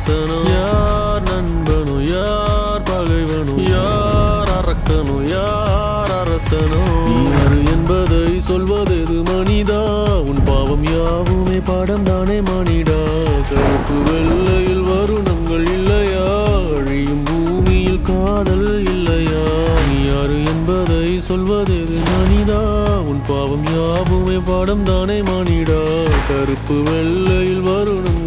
அரசனோ யார் நண்பனோ யார் பகைவனோ யார் அரக்கனோ யார் அரசனோ நீ யாரு என்பதை சொல்வதெது மனிதா உன் பாவம் யாவுமே பாடம் தானே மனிதா கருப்பு வெள்ளையில் வருணங்கள் இல்லையா அழியும் பூமியில் காதல் இல்லையா நீ யாரு என்பதை சொல்வதெது மனிதா உன் பாவம் யாவுமே பாடம் தானே மனிதா கருப்பு வெள்ளையில் வருணங்கள்